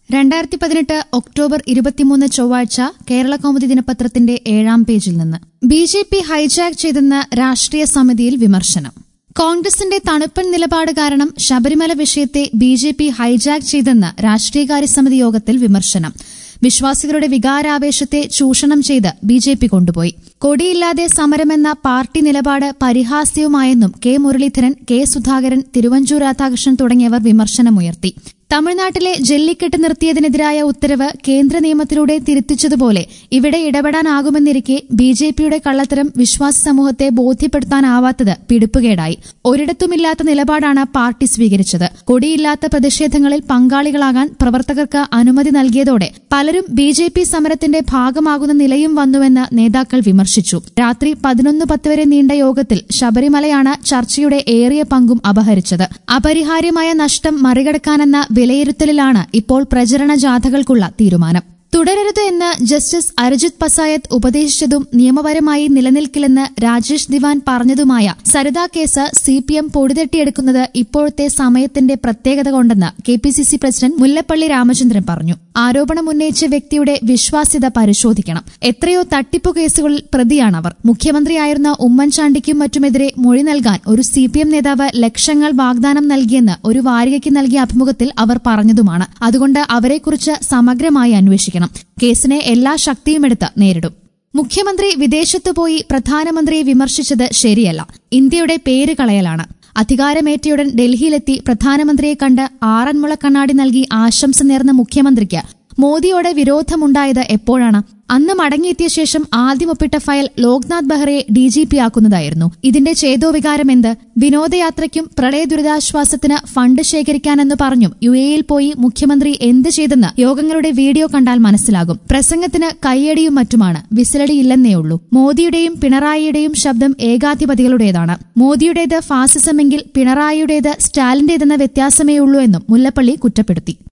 രണ്ടായിരത്തി പതിനെട്ട് ഒക്ടോബർ ഇരുപത്തിമൂന്ന് ചൊവ്വാഴ്ച കേരള കൗമുദി ദിനപത്രത്തിന്റെ ഏഴാം പേജിൽ നിന്ന് ബി ജെ പി ഹൈജാക്ക് ചെയ്തെന്ന് രാഷ്ട്രീയ സമിതിയിൽ വിമർശനം കോൺഗ്രസിന്റെ തണുപ്പൻ നിലപാട് കാരണം ശബരിമല വിഷയത്തെ ബി ജെ പി ഹൈജാക്ക് ചെയ്തെന്ന് രാഷ്ട്രീയകാര്യ സമിതി യോഗത്തിൽ വിമർശനം വിശ്വാസികളുടെ വികാരാവേശത്തെ ചൂഷണം ചെയ്ത് ബി ജെ പി കൊണ്ടുപോയി കൊടിയില്ലാതെ സമരമെന്ന പാർട്ടി നിലപാട് പരിഹാസ്യവുമായെന്നും കെ മുരളീധരൻ കെ സുധാകരൻ തിരുവഞ്ചൂർ രാധാകൃഷ്ണൻ തുടങ്ങിയവർ വിമർശനമുയർത്തി തമിഴ്നാട്ടിലെ ജല്ലിക്കെട്ട് നിർത്തിയതിനെതിരായ ഉത്തരവ് കേന്ദ്ര നിയമത്തിലൂടെ തിരുത്തിച്ചതുപോലെ ഇവിടെ ഇടപെടാനാകുമെന്നിരിക്കെ ബി ജെ പിയുടെ കള്ളത്തരം വിശ്വാസ സമൂഹത്തെ ബോധ്യപ്പെടുത്താനാവാത്തത് പിടിപ്പുകേടായി ഒരിടത്തുമില്ലാത്ത നിലപാടാണ് പാർട്ടി സ്വീകരിച്ചത് കൊടിയില്ലാത്ത പ്രതിഷേധങ്ങളിൽ പങ്കാളികളാകാൻ പ്രവർത്തകർക്ക് അനുമതി നൽകിയതോടെ പലരും ബി ജെ പി സമരത്തിന്റെ ഭാഗമാകുന്ന നിലയും വന്നുവെന്ന് നേതാക്കൾ വിമർശിച്ചു രാത്രി പതിനൊന്ന് പത്ത് വരെ നീണ്ട യോഗത്തിൽ ശബരിമലയാണ് ചർച്ചയുടെ ഏറിയ പങ്കും അപഹരിച്ചത് അപരിഹാര്യമായ നഷ്ടം മറികടക്കാനെന്ന വിലയിരുത്തലിലാണ് ഇപ്പോൾ പ്രചരണ ജാഥകൾക്കുള്ള തീരുമാനം തുടരരുത് എന്ന് ജസ്റ്റിസ് അരിജിത് പസായത്ത് ഉപദേശിച്ചതും നിയമപരമായി നിലനിൽക്കില്ലെന്ന് രാജേഷ് ദിവാൻ പറഞ്ഞതുമായ Saritha case C P M പൊടിതട്ടിയെടുക്കുന്നത് ഇപ്പോഴത്തെ സമയത്തിന്റെ പ്രത്യേകത കൊണ്ടെന്ന് K P C C president Mullappally Ramachandran പറഞ്ഞു ആരോപണം ഉന്നയിച്ച വ്യക്തിയുടെ വിശ്വാസ്യത പരിശോധിക്കണം എത്രയോ തട്ടിപ്പു കേസുകളിൽ പ്രതിയാണവർ മുഖ്യമന്ത്രിയായിരുന്ന ഉമ്മൻചാണ്ടിക്കും മറ്റുമെതിരെ മൊഴി നൽകാൻ ഒരു സി പി എം നേതാവ് ലക്ഷങ്ങൾ വാഗ്ദാനം നൽകിയെന്ന് ഒരു വാരികയ്ക്ക് നൽകിയ അഭിമുഖത്തിൽ അവർ പറഞ്ഞതുമാണ് അതുകൊണ്ട് അവരെക്കുറിച്ച് സമഗ്രമായി അന്വേഷിക്കണം കേസിനെ എല്ലാ ശക്തിയുമെടുത്ത് നേരിടും മുഖ്യമന്ത്രി വിദേശത്തു പോയി പ്രധാനമന്ത്രിയെ വിമർശിച്ചത് ശരിയല്ല ഇന്ത്യയുടെ പേര് കളയലാണ് അധികാരമേറ്റയുടൻ ഡൽഹിയിലെത്തി പ്രധാനമന്ത്രിയെ കണ്ട് ആറന്മുള കണ്ണാടി നൽകി ആശംസ നേർന്ന മുഖ്യമന്ത്രിക്ക് മോദിയോട് വിരോധമുണ്ടായത് എപ്പോഴാണ് അന്ന് മടങ്ങിയെത്തിയ ശേഷം ആദ്യം ഒപ്പിട്ട ഫയൽ ലോക്നാഥ് ബെഹ്റയെ ഡി ജി പി ആക്കുന്നതായിരുന്നു ഇതിന്റെ ചേതോവികാരം എന്ത് വിനോദയാത്രയ്ക്കും പ്രളയ ദുരിതാശ്വാസത്തിന് ഫണ്ട് ശേഖരിക്കാനെന്ന് പറഞ്ഞും യു എയിൽ പോയി മുഖ്യമന്ത്രി എന്ത് ചെയ്തെന്ന് യോഗങ്ങളുടെ വീഡിയോ കണ്ടാൽ മനസ്സിലാകും പ്രസംഗത്തിന് കയ്യടിയും മറ്റുമാണ് വിസിലടിയില്ലെന്നേയുള്ളൂ മോദിയുടെയും പിണറായിയുടെയും ശബ്ദം ഏകാധിപതികളുടേതാണ് മോദിയുടേത് ഫാസിസമെങ്കിൽ പിണറായിയുടേത് സ്റ്റാലിന്റേതെന്ന വ്യത്യാസമേ ഉള്ളൂ എന്നും മുല്ലപ്പള്ളി കുറ്റപ്പെടുത്തി